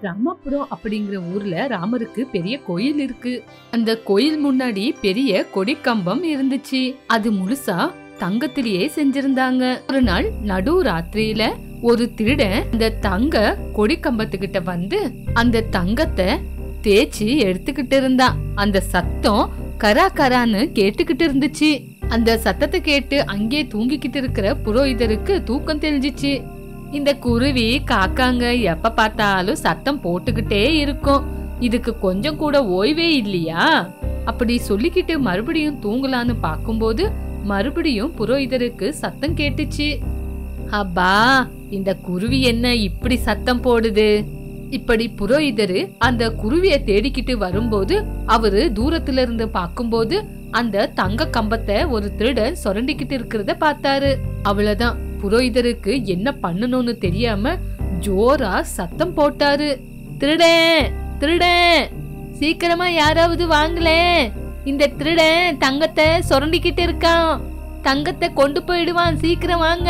ராமாபுரம் அப்படிங்கிற ஊர்ல ராமருக்கு பெரிய கோயில் இருக்கு அந்த கோயில் முன்னாடி பெரிய கொடிக்கம்பம் இருந்துச்சு அது முழுசா தங்கத்திலேயே செஞ்சிருந்தாங்க ஒரு நாள் நடு ராத்திரியில ஒரு திருடன் அந்த தங்க கொடிக்கம்பத்துக்கிட்ட வந்து அந்த தங்கத்தை தேய்ச்சி எடுத்துக்கிட்டு இருந்தான் அந்த சத்தம் கரா கரான்னு கேட்டுக்கிட்டு இருந்துச்சு அந்த சத்தத்தை கேட்டு அங்கே தூங்கிக்கிட்டு இருக்கிற புரோகிதருக்கு தூக்கம் தெளிஞ்சிச்சு இந்த குருவி காக்காங்க எப்ப பார்த்தாலும் சத்தம் போட்டுக்கிட்டே இருக்கும் இதுக்கு கொஞ்சம் கூட ஓய்வே இல்லையா அப்படி சொல்லிக்கிட்டு மறுபடியும் தூங்கலான்னு பார்க்கும்போது மறுபடியும் புரோகிதருக்கு சத்தம் கேட்டுச்சு அப்பா இந்த குருவி என்ன இப்படி சத்தம் போடுது இப்படி புரோகிதரு அந்த குருவிய தேடிக்கிட்டு வரும்போது அவரு தூரத்துல இருந்து பார்க்கும்போது அந்த தங்க கம்பத்தை ஒரு திருடன் சுரண்டிக்கிட்டு இருக்கிறத பார்த்தாரு அவ்வளவுதான் புரோகிதருக்கு என்ன பண்ணணும்னு தெரியாம ஜோரா சத்தம் போட்டாரு திருடன் திருடன் சீக்கிரமா யாராவது வாங்களே இந்த திருடன் தங்கத்தை சுரண்டிக்கிட்டு இருக்கான் தங்கத்தை கொண்டு போயிடுவான் சீக்கிரம் வாங்க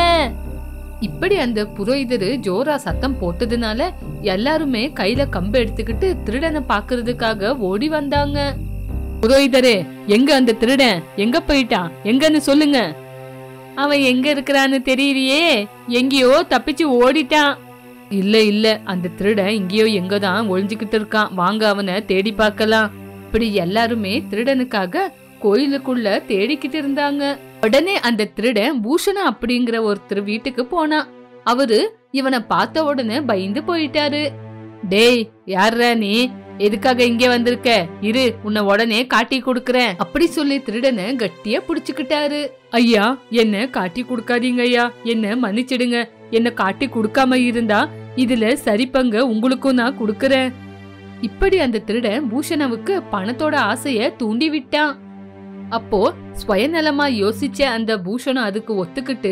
இப்படி அந்த புரோகிதரு ஜோரா சத்தம் போட்டதுனால எல்லாருமே கையில கம்பு எடுத்துக்கிட்டு திருடனை பாக்குறதுக்காக ஓடி வந்தாங்க புரோகிதரே எங்க அந்த திருடன் எங்க போயிட்டான் எங்கன்னு சொல்லுங்க அவன் எங்க இருக்கிறான்னு தெரியலையே எங்கேயோ தப்பிச்சு ஓடிட்டான் இல்ல இல்ல அந்த திருடன் இங்கேயோ எங்கதான் ஒளிஞ்சுக்கிட்டு இருக்கான் வாங்க அவனை தேடி பார்க்கலாம் இப்படி எல்லாருமே திருடனுக்காக கோயிலுக்குள்ள தேடிக்கிட்டு இருந்தாங்க உடனே அந்த திருடன் பூஷணா அப்படிங்கிற ஒருத்தர் வீட்டுக்கு போனான் அவரு இவனை பார்த்த உடனே பயந்து போயிட்டாரு டேய் யார்ரா நீ எதுக்காக இங்க வந்திருக்க இரு உன்னை உடனே காட்டி கொடுக்கறேன் அப்படி சொல்லி திருடனை கட்டியா புடிச்சுக்கிட்டாரு ஐயா என்ன காட்டி கொடுக்காதீங்க ஐயா என்ன மன்னிச்சிடுங்க என்ன காட்டி கொடுக்காம இருந்தா இதுல சரி பங்க உங்களுக்கும் நான் கொடுக்கறேன் இப்படி அந்த திருடன் பூஷணவுக்கு பணத்தோட ஆசைய தூண்டி விட்டான் அப்போ சுயநலமா யோசிச்ச அந்த பூஷணம் அதுக்கு ஒத்துக்கிட்டு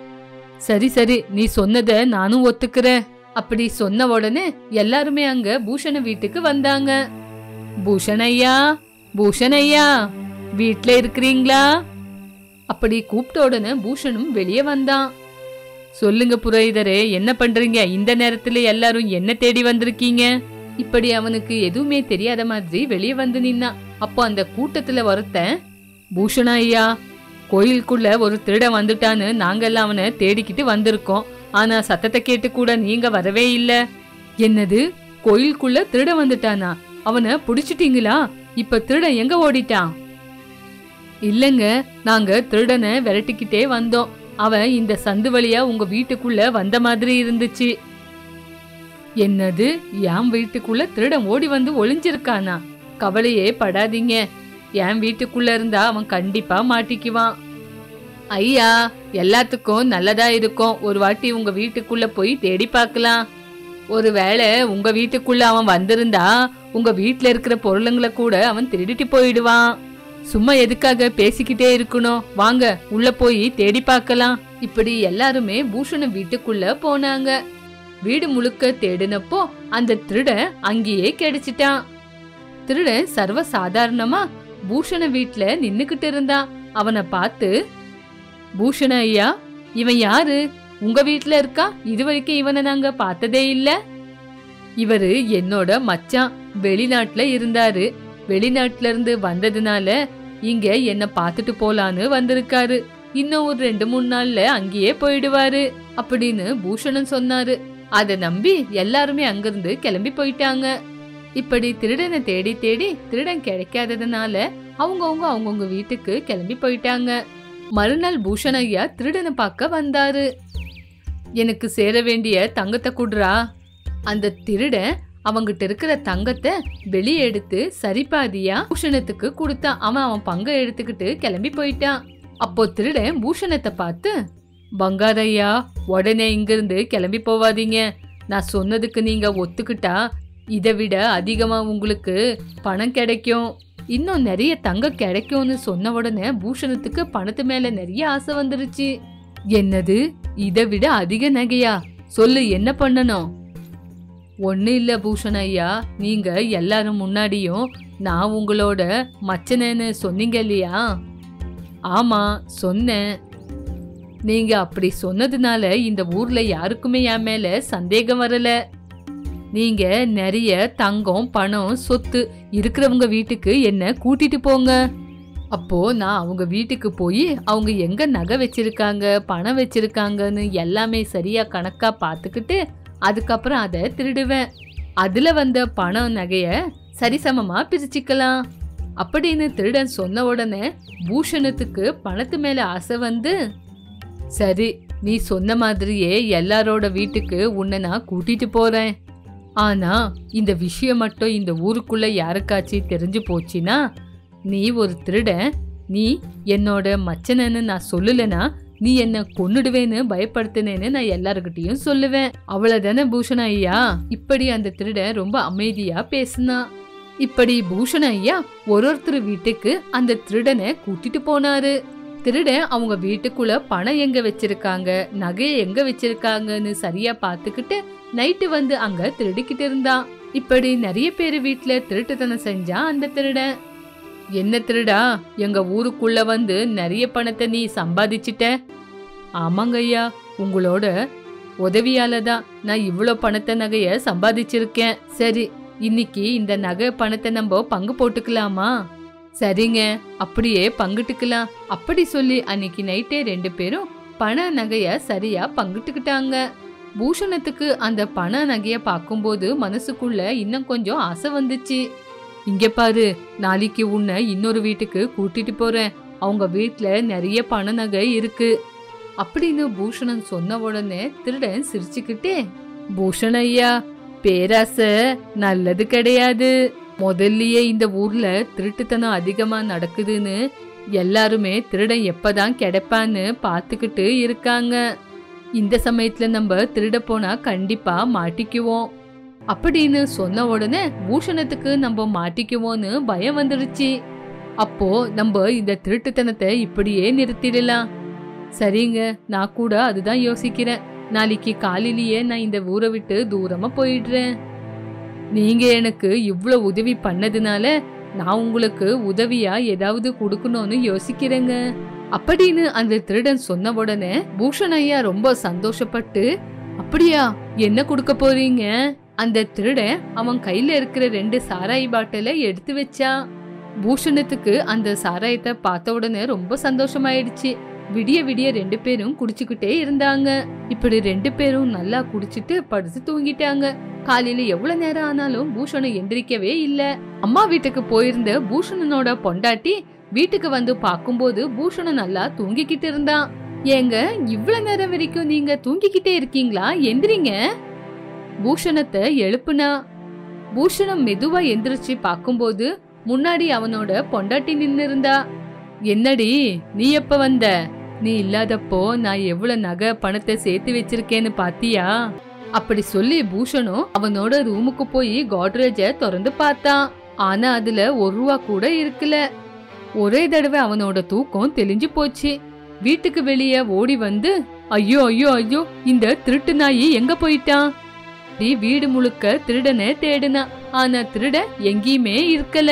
சரி சரி நீ சொன்னத நானும் ஒத்துக்கிறேன் அப்படி சொன்ன உடனே எல்லாருமே அங்க பூஷண வீட்டுக்கு வந்தாங்க பூஷன் ஐயா பூஷன் ஐயா வீட்ல இருக்கிறீங்களா அப்படி கூப்பிட்ட உடனே பூஷணும் வெளியே வந்தான் சொல்லுங்க புரோகிதரே என்ன பண்றீங்க இந்த நேரத்துல எல்லாரும் என்ன தேடி வந்திருக்கீங்க இப்படி அவனுக்கு எதுவுமே தெரியாத மாதிரி வெளியே வந்து நின்னான் அப்போ அந்த கூட்டத்துல ஒருத்தன் பூஷணா ஐயா கோயிலுக்குள்ள ஒரு திருடன் வந்துட்டான்னு நாங்கெல்லாம் அவனை தேடிக்கிட்டு வந்திருக்கோம் ஆனா சத்தத்தை கேட்டு கூட நீங்க வரவே இல்ல என்னது கோயிலுக்குள்ள திருடன் வந்துட்டானா அவனை புடிச்சிட்டீங்களா இப்ப திருடன் எங்க ஓடிட்டான் இல்லங்க நாங்க திருடனை விரட்டிக்கிட்டே வந்தோம் அவன் இந்த சந்து வழியா உங்க வீட்டுக்குள்ள வந்த மாதிரி இருந்துச்சு என்னது என் வீட்டுக்குள்ள திருடன் ஓடி வந்து ஒளிஞ்சிருக்கானா கவலையே படாதீங்க என் வீட்டுக்குள்ள இருந்தா அவன் கண்டிப்பா மாட்டிக்குவான் ஐயா எல்லாத்துக்கும் நல்லதா இருக்கும் ஒரு வாட்டி உங்க வீட்டுக்குள்ள போய் தேடி பார்க்கலாம் ஒருவேளை உங்க வீட்டுக்குள்ள அவன் வந்திருந்தா உங்க வீட்ல இருக்கிற பொருளுங்களை கூட அவன் திருடிட்டு போயிடுவான் சும்மா எதுக்காக பேசிக்கிட்டே இருக்கணும் வாங்க உள்ள போய் தேடி பார்க்கலாம் இப்படி எல்லாருமே பூஷண வீட்டுக்குள்ள போனாங்க வீடு முழுக்க தேடினப்போ அந்த திருடன் அங்கேயே கிடைச்சிட்டான் திருடன் சர்வ சாதாரணமா பூஷண வீட்ல நின்னுக்கிட்டு இருந்தான் அவனை பார்த்து பூஷண ஐயா இவன் யாரு உங்க வீட்ல இருக்கா இது வரைக்கும் இவனை நாங்க பார்த்ததே இல்ல இவரு என்னோட மச்சான் வெளிநாட்டுல இருந்தாரு வெளிநாட்டுல இருந்து வந்ததுனால இங்க என்ன பார்த்துட்டு போலான்னு வந்திருக்காரு இன்னும் ஒரு ரெண்டு மூணு நாள்ல அங்கேயே போயிடுவாரு அப்படின்னு பூஷணன் சொன்னாரு அத நம்பி எல்லாருமே அங்கிருந்து கிளம்பி போயிட்டாங்க இப்படி திருடனை தேடி தேடி திருடன் கிடைக்காததுனால அவங்கவங்க அவங்கவுங்க வீட்டுக்கு கிளம்பி போயிட்டாங்க மறுநாள் பூஷன் ஐயா திருடனை பார்க்க வந்தாரு எனக்கு சேர வேண்டிய தங்கத்தை குடுறா அந்த திருடன் அவங்கிட்ட இருக்கிற தங்கத்தை வெளியே எடுத்து சரிபாதியா பூஷணத்துக்கு கொடுத்தான் அவன் அவன் பங்கை எடுத்துக்கிட்டு கிளம்பி போயிட்டான் அப்போ திருடன் பூஷணத்தை பார்த்து பங்காரையா உடனே இங்கிருந்து கிளம்பி போவாதீங்க நான் சொன்னதுக்கு நீங்க ஒத்துக்கிட்டா இதை விட அதிகமா உங்களுக்கு பணம் கிடைக்கும் இன்னும் நிறைய தங்கம் கிடைக்கும்னு சொன்ன உடனே பூஷணத்துக்கு பணத்து மேல நிறைய ஆசை வந்துருச்சு என்னது இதை விட அதிக நகையா சொல்லு என்ன பண்ணணும் ஒண்ணு இல்ல பூஷன் ஐயா நீங்க எல்லாரும் முன்னாடியும் நான் உங்களோட மச்சனன்னு சொன்னீங்க இல்லையா ஆமா சொன்னேன் நீங்க அப்படி சொன்னதுனால இந்த ஊர்ல யாருக்குமே என் மேல சந்தேகம் வரல நீங்க நிறைய தங்கம் பணம் சொத்து இருக்கிறவங்க வீட்டுக்கு என்ன கூட்டிட்டு போங்க அப்போ நான் அவங்க வீட்டுக்கு போய் அவங்க எங்க நகை வச்சிருக்காங்க பணம் வச்சிருக்காங்கன்னு எல்லாமே சரியா கணக்கா பார்த்துக்கிட்டு அதுக்கப்புறம் அதை திருடுவேன் அதுல வந்த பணம் நகைய சரிசமமா பிரிச்சுக்கலாம் அப்படின்னு திருடன் சொன்ன உடனே பூஷணத்துக்கு பணத்து மேல ஆசை வந்து சரி நீ சொன்ன மாதிரியே எல்லாரோட வீட்டுக்கு உன்னை நான் கூட்டிட்டு போறேன் ஆனா இந்த விஷயம் மட்டும் இந்த ஊருக்குள்ள யாருக்காச்சும் தெரிஞ்சு போச்சுன்னா நீ ஒரு திருடன் நீ என்னோட மச்சனன்னு நான் சொல்லலைன்னா நீ என்ன கொன்னுடுவேன்னு பயப்படுத்தினேன்னு நான் எல்லாருக்கிட்டையும் சொல்லுவேன் அவ்வளவுதானே பூஷண ஐயா இப்படி அந்த திருடன் ரொம்ப அமைதியா பேசினான் இப்படி பூஷண ஐயா ஒரு ஒருத்தர் வீட்டுக்கு அந்த திருடனை கூட்டிட்டு போனாரு திருடன் அவங்க வீட்டுக்குள்ள பணம் எங்க வச்சிருக்காங்க நகையை எங்க வச்சிருக்காங்கன்னு சரியா பார்த்துக்கிட்டு நைட்டு வந்து அங்க திருடிக்கிட்டு இருந்தான் இப்படி நிறைய பேர் வீட்டுல திருட்டுத்தனம் செஞ்சான் அந்த திருடன் என்ன திருடா எங்க ஊருக்குள்ள வந்து நிறைய பணத்தை நீ சம்பாதிச்சிட்ட ஆமாங்க ஐயா உங்களோட உதவியால தான் நான் இவ்வளோ பணத்தை நகைய சம்பாதிச்சிருக்கேன் சரி இன்னைக்கு இந்த நகை பணத்தை நம்ம பங்கு போட்டுக்கலாமா சரிங்க அப்படியே பங்கிட்டுக்கலாம் அப்படி சொல்லி அன்னைக்கு நைட்டே ரெண்டு பேரும் பண நகைய சரியா பங்கிட்டுக்கிட்டாங்க பூஷணத்துக்கு அந்த பண நகைய பார்க்கும்போது மனசுக்குள்ள இன்னும் கொஞ்சம் ஆசை வந்துச்சு இங்க பாரு நாளைக்கு உன்னை இன்னொரு வீட்டுக்கு கூட்டிட்டு போறேன் அவங்க வீட்ல நிறைய பண நகை இருக்கு அப்படின்னு பூஷணன் சொன்ன உடனே திருடன் சிரிச்சுக்கிட்டே பூஷண ஐயா பேராசை நல்லது கிடையாது முதல்லயே இந்த ஊர்ல திருட்டுத்தனம் அதிகமா நடக்குதுன்னு எல்லாருமே திருடன் எப்பதான் கிடைப்பான்னு பார்த்துக்கிட்டு இருக்காங்க இந்த சமயத்துல நம்ம திருட போனா கண்டிப்பா மாட்டிக்குவோம் அப்படின்னு சொன்ன உடனே பூஷணத்துக்கு நம்ம மாட்டிக்குவோன்னு பயம் வந்துருச்சு அப்போ நம்ம இந்த திருட்டுத்தனத்தை இப்படியே நிறுத்திடலாம் சரிங்க நான் கூட அதுதான் யோசிக்கிறேன் நாளைக்கு காலையிலேயே நான் இந்த ஊரை விட்டு தூரமா போயிடுறேன் நீங்க எனக்கு இவ்ளோ உதவி பண்ணதுனால நான் உங்களுக்கு உதவியா ஏதாவது கொடுக்கணும்னு யோசிக்கிறேங்க அப்படின்னு அந்த திருடன் சொன்ன உடனே பூஷன் ஐயா ரொம்ப சந்தோஷப்பட்டு அப்படியா என்ன கொடுக்க போறீங்க அந்த திருடன் அவன் கையில இருக்கிற ரெண்டு சாராய் பாட்டில எடுத்து வச்சான் பூஷணத்துக்கு அந்த சாராயத்தை பார்த்த உடனே ரொம்ப சந்தோஷமாயிடுச்சு விடிய விடிய ரெண்டு பேரும் குடிச்சுக்கிட்டே இருந்தாங்க இப்படி ரெண்டு பேரும் நல்லா குடிச்சிட்டு படுத்து தூங்கிட்டாங்க காலையில எவ்வளவு நேரம் ஆனாலும் பூஷணம் எந்திரிக்கவே இல்ல அம்மா வீட்டுக்கு போயிருந்த பூஷணனோட பொண்டாட்டி வீட்டுக்கு வந்து பாக்கும்போது பூஷணம் நல்லா தூங்கிக்கிட்டு இருந்தான் ஏங்க இவ்வளவு நேரம் வரைக்கும் நீங்க தூங்கிக்கிட்டே இருக்கீங்களா எந்திரிங்க பூஷணத்தை எழுப்புனா பூஷணம் மெதுவா எந்திரிச்சு பாக்கும்போது முன்னாடி அவனோட பொண்டாட்டி நின்னு இருந்தா என்னடி நீ எப்ப வந்த நீ இல்லாதப்போ நான் எவ்வளவு நகை பணத்தை சேர்த்து வச்சிருக்கேன்னு பாத்தியா அப்படி சொல்லி பூஷணும் அவனோட ரூமுக்கு போய் கோட்ரேஜ திறந்து பார்த்தான் ஆனா அதுல ஒரு ரூபா கூட இருக்கல ஒரே தடவை அவனோட தூக்கம் தெளிஞ்சு போச்சு வீட்டுக்கு வெளியே ஓடி வந்து ஐயோ ஐயோ ஐயோ இந்த திருட்டு நாயி எங்க போயிட்டான் நீ வீடு முழுக்க திருடனை தேடுனா ஆனா திருட எங்கேயுமே இருக்கல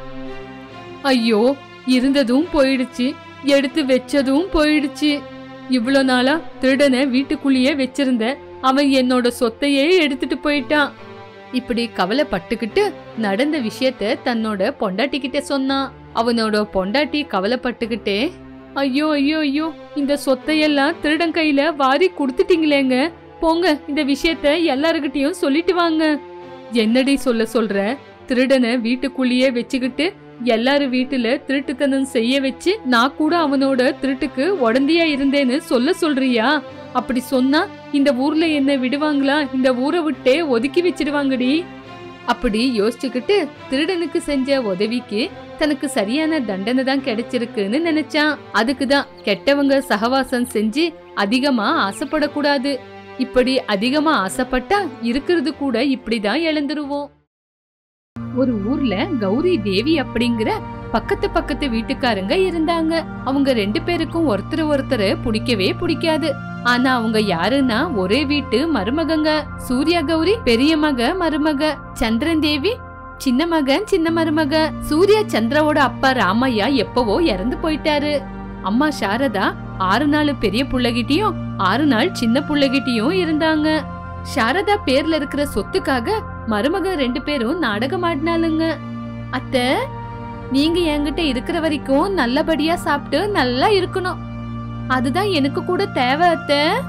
ஐயோ இருந்ததும் போயிடுச்சு எடுத்து வச்சதும் போயிடுச்சு இவ்வளோ நாளா திருடனை வீட்டுக்குள்ளேயே வச்சிருந்த அவன் என்னோட சொத்தையே எடுத்துட்டு போயிட்டான் இப்படி கவலைப்பட்டுக்கிட்டு நடந்த விஷயத்த தன்னோட பொண்டாட்டி கிட்ட சொன்னான் அவனோட பொண்டாட்டி கவலைப்பட்டுக்கிட்டே ஐயோ ஐயோ ஐயோ இந்த சொத்தையெல்லாம் திருடன் கையில வாரி கொடுத்துட்டீங்களேங்க போங்க இந்த விஷயத்த எல்லாருக்கிட்டையும் சொல்லிட்டு வாங்க என்னடி சொல்ல சொல்ற திருடனை வீட்டுக்குள்ளேயே வச்சுக்கிட்டு எல்லாரும் வீட்டுல திருட்டுத்தனம் செய்ய வச்சு நான் கூட அவனோட திருட்டுக்கு உடந்தையா இருந்தேன்னு சொல்ல சொல்றியா அப்படி சொன்னா இந்த ஊர்ல என்ன விடுவாங்களா இந்த ஊரை விட்டே ஒதுக்கி வச்சிடுவாங்கடி அப்படி யோசிச்சுக்கிட்டு திருடனுக்கு செஞ்ச உதவிக்கு தனக்கு சரியான தண்டனை தான் கிடைச்சிருக்குன்னு நினைச்சான் அதுக்கு தான் கெட்டவங்க சகவாசம் செஞ்சு அதிகமா ஆசைப்படக்கூடாது இப்படி அதிகமா ஆசைப்பட்டா இருக்கிறது கூட இப்படிதான் இழந்துருவோம் ஒரு ஊர்ல கௌரி தேவி அப்படிங்கிற பக்கத்து பக்கத்து வீட்டுக்காரங்க இருந்தாங்க அவங்க ரெண்டு பேருக்கும் ஒருத்தர் ஒருத்தர் பிடிக்கவே பிடிக்காது ஆனா அவங்க யாருன்னா ஒரே வீட்டு மருமகங்க சூர்யா கௌரி பெரிய மக மருமக சந்திரன் தேவி சின்ன மகன் சின்ன மருமக சூர்யா சந்திராவோட அப்பா ராமையா எப்பவோ இறந்து போயிட்டாரு அம்மா சாரதா ஆறு நாள் பெரிய புள்ளகிட்டயும் ஆறு நாள் சின்ன புள்ளகிட்டயும் இருந்தாங்க சாரதா பேர்ல இருக்கிற சொத்துக்காக மருமக ரெண்டு பேரும் நாடகம் ஆடினாலுங்க அத்த நீங்க என்கிட்ட இருக்கிற வரைக்கும் நல்லபடியா சாப்பிட்டு நல்லா இருக்கணும் அதுதான் எனக்கு கூட தேவை அத்த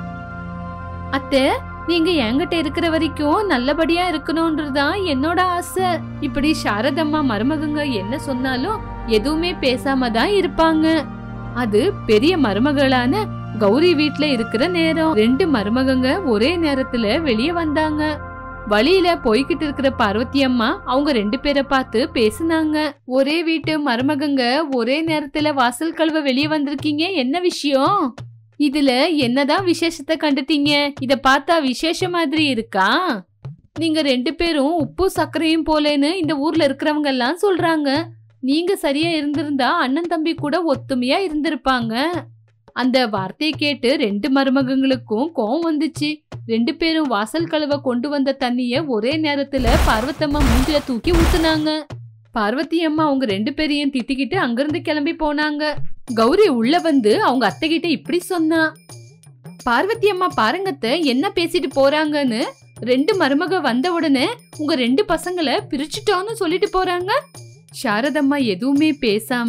அத்த நீங்க என்கிட்ட இருக்கிற வரைக்கும் நல்லபடியா இருக்கணும்ன்றதுதான் என்னோட ஆசை இப்படி சாரதம்மா மருமகங்க என்ன சொன்னாலும் எதுவுமே பேசாம தான் இருப்பாங்க அது பெரிய மருமகளான கௌரி வீட்ல இருக்கிற நேரம் ரெண்டு மருமகங்க ஒரே நேரத்துல வெளியே வந்தாங்க வழியில போய்கிட்டு இருக்கிற பார்வதி அம்மா அவங்க ரெண்டு பேரை பார்த்து பேசுனாங்க ஒரே வீட்டு மருமகங்க ஒரே நேரத்துல வாசல் கழுவ வெளியே வந்திருக்கீங்க என்ன விஷயம் இதுல என்னதான் விசேஷத்தை கண்டுட்டீங்க இத பார்த்தா விசேஷ மாதிரி இருக்கா நீங்க ரெண்டு பேரும் உப்பு சர்க்கரையும் போலேன்னு இந்த ஊர்ல இருக்கிறவங்க எல்லாம் சொல்றாங்க நீங்க சரியா இருந்திருந்தா அண்ணன் தம்பி கூட ஒத்துமையா இருந்திருப்பாங்க அந்த வார்த்தையை கேட்டு ரெண்டு மருமகங்களுக்கும் கோவம் வந்துச்சு ரெண்டு பேரும் வாசல் கழுவ கொண்டு வந்த தண்ணிய ஒரே நேரத்துல பார்வத்தம்மா மூஞ்சில தூக்கி ஊத்துனாங்க பார்வதி அம்மா அவங்க ரெண்டு பேரையும் திட்டிக்கிட்டு அங்கிருந்து கிளம்பி போனாங்க கௌரி உள்ள வந்து அவங்க அத்தை கிட்ட இப்படி சொன்னா பார்வதி அம்மா பாருங்கத்த என்ன பேசிட்டு போறாங்கன்னு ரெண்டு மருமக வந்த உடனே உங்க ரெண்டு பசங்களை பிரிச்சுட்டோன்னு சொல்லிட்டு போறாங்க சாரதம்மா எதுவுமே பேசாம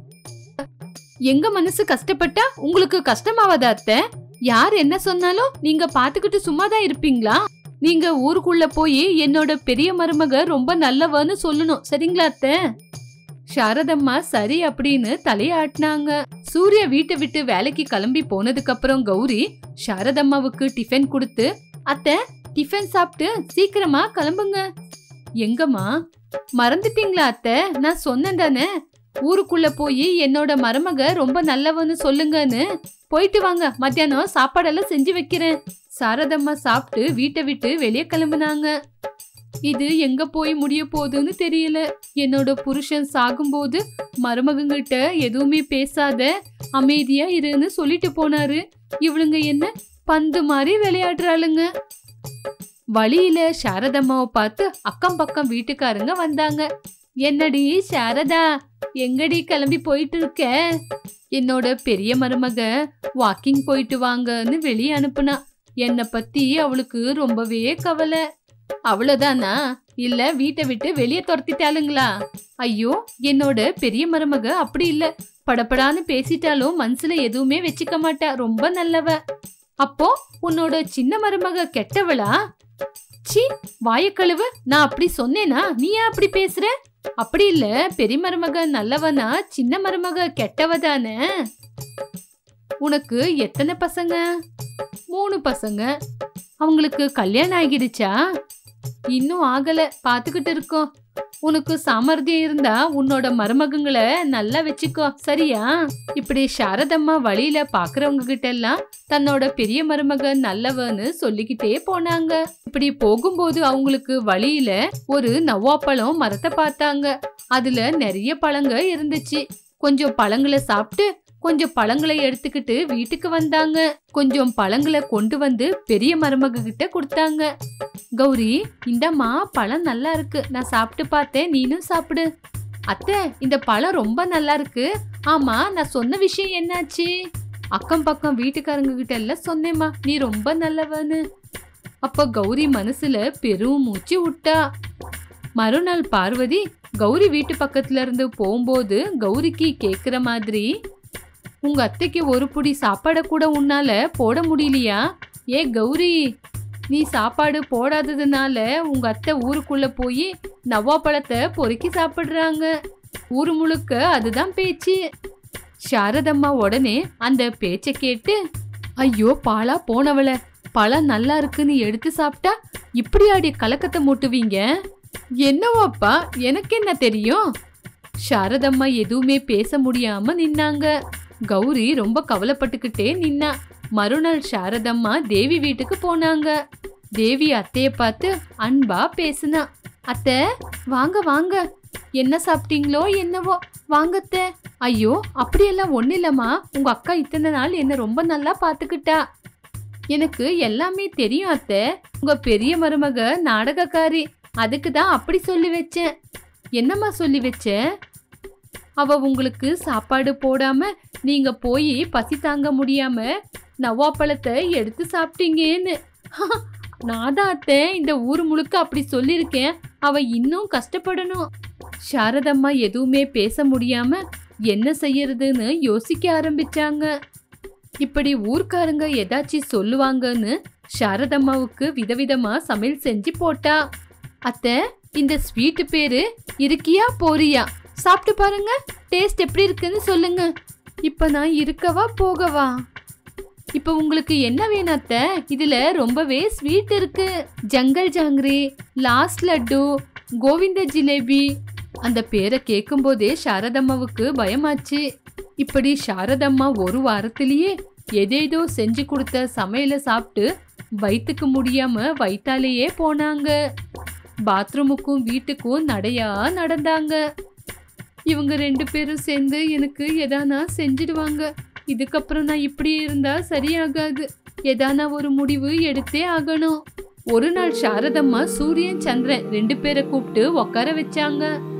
எங்க மனசு கஷ்டப்பட்டா உங்களுக்கு கஷ்டமாவதா அத்தை யார் என்ன சொன்னாலும் நீங்க பாத்துக்கிட்டு சும்மா தான் இருப்பீங்களா நீங்க ஊருக்குள்ள போய் என்னோட பெரிய மருமக ரொம்ப நல்லவன்னு சொல்லணும் சரிங்களா அத்தை சாரதம்மா சரி அப்படின்னு தலையாட்டினாங்க சூர்யா வீட்டை விட்டு வேலைக்கு கிளம்பி போனதுக்கு அப்புறம் கௌரி சாரதம்மாவுக்கு டிஃபன் கொடுத்து அத்தை டிஃபன் சாப்பிட்டு சீக்கிரமா கிளம்புங்க எங்கம்மா மறந்துட்டீங்களா அத்தை நான் சொன்னேன் தானே ஊருக்குள்ள போய் என்னோட மருமக ரொம்ப நல்லவன்னு சொல்லுங்கன்னு போயிட்டு வாங்க மத்தியானம் சாப்பாடெல்லாம் செஞ்சு வைக்கிறேன் சாரதம்மா சாப்பிட்டு வீட்டை விட்டு வெளியே கிளம்புனாங்க இது எங்க போய் முடிய போகுதுன்னு தெரியல என்னோட புருஷன் சாகும்போது மருமகங்கிட்ட எதுவுமே பேசாத அமைதியா இருன்னு சொல்லிட்டு போனாரு இவளுங்க என்ன பந்து மாதிரி விளையாடுறாளுங்க வழியில சாரதம்மாவை பார்த்து அக்கம் பக்கம் வீட்டுக்காரங்க வந்தாங்க என்னடி சாரதா எங்கடி கிளம்பி போயிட்டு இருக்க என்னோட பெரிய மருமக வாக்கிங் போயிட்டு வாங்கன்னு வெளியே அனுப்புனா என்னை பத்தி அவளுக்கு ரொம்பவே கவலை அவ்வளவுதானா இல்ல வீட்டை விட்டு வெளியே துரத்திட்டாளுங்களா ஐயோ என்னோட பெரிய மருமக அப்படி இல்ல படபடான்னு பேசிட்டாலும் மனசுல எதுவுமே வச்சுக்க மாட்டா ரொம்ப நல்லவ அப்போ உன்னோட சின்ன மருமக கெட்டவளா சி வாயக்கழுவு நான் அப்படி சொன்னேனா நீ ஏன் அப்படி பேசுற அப்படி இல்ல பெரிய மருமக நல்லவனா சின்ன மருமக கெட்டவ தானே உனக்கு எத்தனை பசங்க மூணு பசங்க அவங்களுக்கு கல்யாணம் ஆகிடுச்சா இன்னும் ஆகல பாத்துக்கிட்டு இருக்கோம் உனக்கு சாமர்த்தியம் இருந்தா உன்னோட மருமகங்களை நல்லா வச்சுக்கோ சரியா இப்படி சாரதம்மா வழியில பாக்குறவங்க கிட்ட எல்லாம் தன்னோட பெரிய மருமக நல்லவன்னு சொல்லிக்கிட்டே போனாங்க இப்படி போகும்போது அவங்களுக்கு வழியில ஒரு நவ்வாப்பழம் மரத்தை பார்த்தாங்க அதுல நிறைய பழங்க இருந்துச்சு கொஞ்சம் பழங்களை சாப்பிட்டு கொஞ்சம் பழங்களை எடுத்துக்கிட்டு வீட்டுக்கு வந்தாங்க கொஞ்சம் பழங்களை கொண்டு வந்து பெரிய மருமக கிட்ட கொடுத்தாங்க கௌரி இந்தம்மா பழம் நல்லா இருக்கு நான் சாப்பிட்டு பார்த்தேன் நீனும் சாப்பிடு அத்தை இந்த பழம் ரொம்ப நல்லா இருக்கு ஆமா நான் சொன்ன விஷயம் என்னாச்சு அக்கம் பக்கம் வீட்டுக்காரங்க கிட்ட எல்லாம் சொன்னேம்மா நீ ரொம்ப நல்லவன்னு அப்ப கௌரி மனசுல பெரும் மூச்சு விட்டா மறுநாள் பார்வதி கௌரி வீட்டு பக்கத்துல இருந்து போகும்போது கௌரிக்கு கேக்குற மாதிரி உங்க அத்தைக்கு ஒரு புடி சாப்பாட கூட உன்னால போட முடியலையா ஏ கௌரி நீ சாப்பாடு போடாததுனால உங்க அத்தை ஊருக்குள்ள போய் நவ்வாப்பழத்தை பொறுக்கி சாப்பிடுறாங்க ஊரு முழுக்க அதுதான் பேச்சு சாரதம்மா உடனே அந்த பேச்சை கேட்டு ஐயோ பாலா போனவள பழம் நல்லா இருக்குன்னு எடுத்து சாப்பிட்டா இப்படி ஆடி கலக்கத்தை மூட்டுவீங்க என்னவாப்பா எனக்கு என்ன தெரியும் சாரதம்மா எதுவுமே பேச முடியாம நின்னாங்க கௌரி ரொம்ப கவலைப்பட்டுக்கிட்டே நின்னா மறுநாள் சாரதம்மா தேவி வீட்டுக்கு போனாங்க தேவி அத்தைய பார்த்து அன்பா பேசுனா அத்தை வாங்க வாங்க என்ன சாப்பிட்டீங்களோ என்னவோ வாங்கத்த ஐயோ அப்படியெல்லாம் ஒண்ணு இல்லம்மா உங்க அக்கா இத்தனை நாள் என்ன ரொம்ப நல்லா பாத்துக்கிட்டா எனக்கு எல்லாமே தெரியும் அத்தை உங்க பெரிய மருமக நாடகக்காரி அதுக்கு தான் அப்படி சொல்லி வச்சேன் என்னம்மா சொல்லி வச்ச அவ உங்களுக்கு சாப்பாடு போடாம நீங்க போய் பசி தாங்க முடியாம நவாப்பழத்தை எடுத்து சாப்பிட்டீங்கன்னு நான் தான் அத்தை இந்த ஊர் முழுக்க அப்படி சொல்லியிருக்கேன் அவ இன்னும் கஷ்டப்படணும் சாரதம்மா எதுவுமே பேச முடியாம என்ன செய்யறதுன்னு யோசிக்க ஆரம்பிச்சாங்க இப்படி ஊர்க்காரங்க ஏதாச்சும் சொல்லுவாங்கன்னு சாரதம்மாவுக்கு விதவிதமா சமையல் செஞ்சு போட்டா அத்தை இந்த ஸ்வீட் பேரு இருக்கியா போறியா சாப்பிட்டு பாருங்க டேஸ்ட் எப்படி இருக்குன்னு சொல்லுங்க இப்ப நான் இருக்கவா போகவா இப்ப உங்களுக்கு என்ன வேணும் அத்தை இதுல ரொம்பவே ஸ்வீட் இருக்கு ஜங்கல் ஜாங்கிரி லாஸ்ட் லட்டு கோவிந்த ஜிலேபி அந்த பேரை கேட்கும்போதே சாரதம்மாவுக்கு பயமாச்சு இப்படி சாரதம்மா ஒரு வாரத்திலேயே எதேதோ செஞ்சு கொடுத்த சமையலை சாப்பிட்டு வயிற்றுக்கு முடியாம வயிற்றாலேயே போனாங்க பாத்ரூமுக்கும் வீட்டுக்கும் நடையா நடந்தாங்க இவங்க ரெண்டு பேரும் சேர்ந்து எனக்கு எதானா செஞ்சிடுவாங்க இதுக்கப்புறம் நான் இப்படியே இருந்தா சரியாகாது எதானா ஒரு முடிவு எடுத்தே ஆகணும் ஒரு நாள் சாரதம்மா சூரியன் சந்திரன் ரெண்டு பேரை கூப்பிட்டு உட்கார வச்சாங்க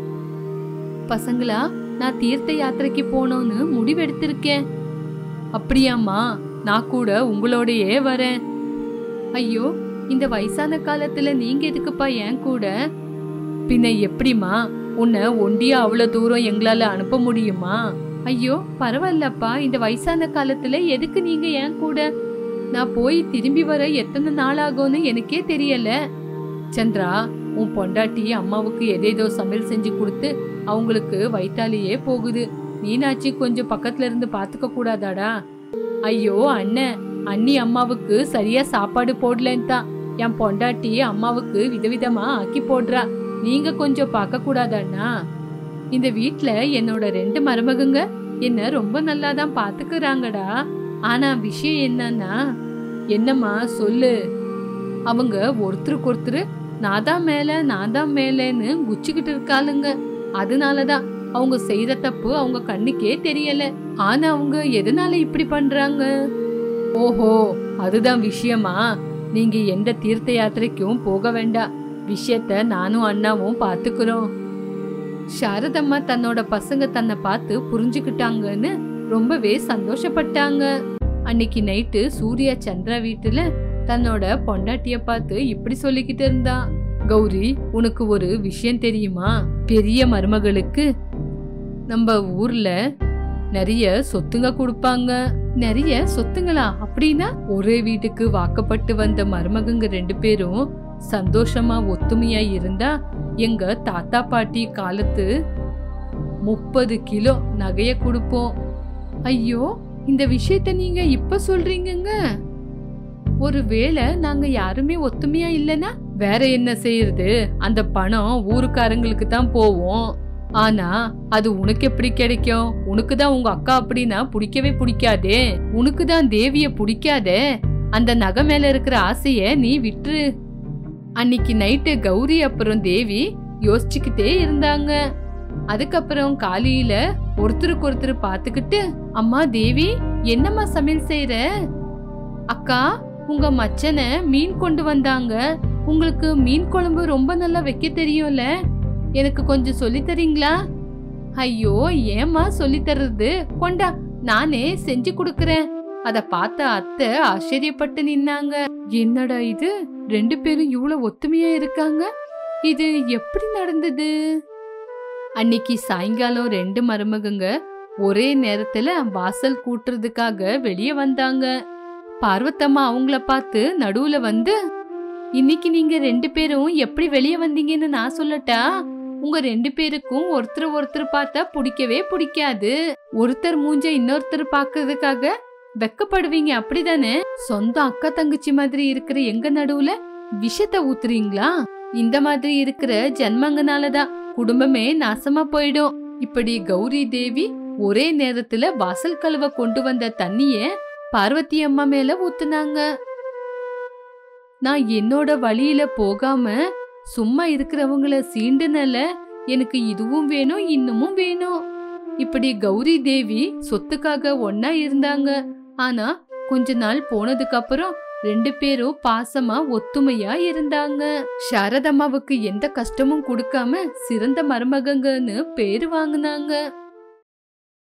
பசங்களா நான் தீர்த்த யாத்திரைக்கு போகணும்னு முடிவெடுத்திருக்கேன் அப்படியாம்மா நான் கூட உங்களோடயே வரேன் ஐயோ இந்த வயசான காலத்துல நீங்க எதுக்குப்பா என் கூட பின்ன எப்படிம்மா உன்னை ஒண்டியா அவ்வளவு தூரம் எங்களால அனுப்ப முடியுமா ஐயோ பரவாயில்லப்பா இந்த வயசான காலத்துல எதுக்கு நீங்க என் கூட நான் போய் திரும்பி வர எத்தனை நாள் ஆகும்னு எனக்கே தெரியல சந்திரா உன் பொண்டாட்டி அம்மாவுக்கு எதேதோ சமையல் செஞ்சு கொடுத்து அவங்களுக்கு வயிற்றாலேயே போகுது நீனாச்சு கொஞ்சம் பக்கத்துல இருந்து பாத்துக்க கூடாதாடா ஐயோ அண்ணன் அண்ணி அம்மாவுக்கு சரியா சாப்பாடு போடலன்னு தான் என் பொண்டாட்டி அம்மாவுக்கு விதவிதமா ஆக்கி போடுறா நீங்க கொஞ்சம் பார்க்க கூடாதாண்ணா இந்த வீட்ல என்னோட ரெண்டு மருமகங்க என்ன ரொம்ப நல்லா தான் பாத்துக்கிறாங்கடா ஆனா விஷயம் என்னன்னா என்னம்மா சொல்லு அவங்க ஒருத்தருக்கு ஒருத்தர் நான் தான் மேல நான் தான் மேலேன்னு குச்சிக்கிட்டு இருக்காளுங்க அதனாலதான் அவங்க செய்யற தப்பு அவங்க கண்ணுக்கே தெரியல ஆனா அவங்க எதனால இப்படி பண்றாங்க ஓஹோ அதுதான் விஷயமா நீங்க எந்த தீர்த்த யாத்திரைக்கும் போக வேண்டாம் விஷயத்த நானும் அண்ணாவும் பாத்துக்கிறோம் சாரதம்மா தன்னோட பசங்க தன்னை பார்த்து புரிஞ்சுக்கிட்டாங்கன்னு ரொம்பவே சந்தோஷப்பட்டாங்க அன்னைக்கு நைட்டு சூர்யா சந்திரா வீட்டுல தன்னோட பொண்டாட்டிய பார்த்து இப்படி சொல்லிக்கிட்டு இருந்தா கௌரி உனக்கு ஒரு விஷயம் தெரியுமா பெரிய மருமகளுக்கு நம்ம ஊர்ல நிறைய சொத்துங்க கொடுப்பாங்க நிறைய சொத்துங்களா அப்படின்னா ஒரே வீட்டுக்கு வாக்கப்பட்டு வந்த மருமகங்க ரெண்டு பேரும் சந்தோஷமா ஒத்துமையா இருந்தா எங்க தாத்தா பாட்டி காலத்து முப்பது கிலோ நகைய கொடுப்போம் ஐயோ இந்த விஷயத்த நீங்க இப்ப சொல்றீங்கங்க ஒருவேளை நாங்க யாருமே ஒத்துமையா இல்லனா வேற என்ன செய்யறது அந்த பணம் ஊருக்காரங்களுக்கு தான் போவோம் ஆனா அது உனக்கு எப்படி கிடைக்கும் உனக்கு தான் உங்க அக்கா அப்படின்னா பிடிக்கவே பிடிக்காதே உனக்கு தான் தேவிய பிடிக்காதே அந்த நகை மேல இருக்கிற ஆசைய நீ விட்டுரு அன்னைக்கு நைட்டு கௌரி அப்புறம் தேவி யோசிச்சுக்கிட்டே இருந்தாங்க அதுக்கப்புறம் காலையில ஒருத்தருக்கு ஒருத்தர் பாத்துக்கிட்டு அம்மா தேவி என்னம்மா சமையல் செய்யற அக்கா உங்க மச்சனை மீன் கொண்டு வந்தாங்க உங்களுக்கு மீன் குழம்பு ரொம்ப நல்லா வைக்க தெரியும்ல எனக்கு கொஞ்சம் சொல்லி தரீங்களா ஐயோ ஏம்மா சொல்லி தர்றது கொண்டா நானே செஞ்சு கொடுக்கறேன் அத பார்த்த அத்தை ஆச்சரியப்பட்டு நின்னாங்க என்னடா இது ரெண்டு பேரும் இவ்வளவு ஒத்துமையா இருக்காங்க இது எப்படி நடந்தது அன்னைக்கு சாயங்காலம் ரெண்டு மருமகங்க ஒரே நேரத்துல வாசல் கூட்டுறதுக்காக வெளியே வந்தாங்க பார்வத்தம்மா அவங்கள பார்த்து நடுவுல வந்து இன்னைக்கு நீங்க ரெண்டு பேரும் எப்படி வெளியே வந்தீங்கன்னு நான் சொல்லட்டா உங்க ரெண்டு பேருக்கும் ஒருத்தர் ஒருத்தர் பார்த்தா பிடிக்கவே பிடிக்காது ஒருத்தர் மூஞ்ச இன்னொருத்தர் பாக்குறதுக்காக வெக்கப்படுவீங்க அப்படிதானே சொந்த அக்கா தங்கச்சி மாதிரி இருக்கிற எங்க நடுவுல விஷத்தை ஊத்துறீங்களா இந்த மாதிரி இருக்கிற ஜென்மங்கனாலதான் குடும்பமே நாசமா போயிடும் இப்படி கௌரி தேவி ஒரே நேரத்துல வாசல் கழுவ கொண்டு வந்த தண்ணிய பார்வதி அம்மா மேல ஊத்துனாங்க நான் என்னோட வழியில போகாம சும்மா இருக்கிறவங்கள சீண்டுனல எனக்கு இதுவும் வேணும் இன்னமும் வேணும் இப்படி கௌரி தேவி சொத்துக்காக ஒன்னா இருந்தாங்க ஆனா கொஞ்ச நாள் போனதுக்கு அப்புறம் ரெண்டு பேரும் பாசமா ஒத்துமையா இருந்தாங்க சாரதம்மாவுக்கு எந்த கஷ்டமும் கொடுக்காம சிறந்த மருமகங்கன்னு பேரு வாங்குனாங்க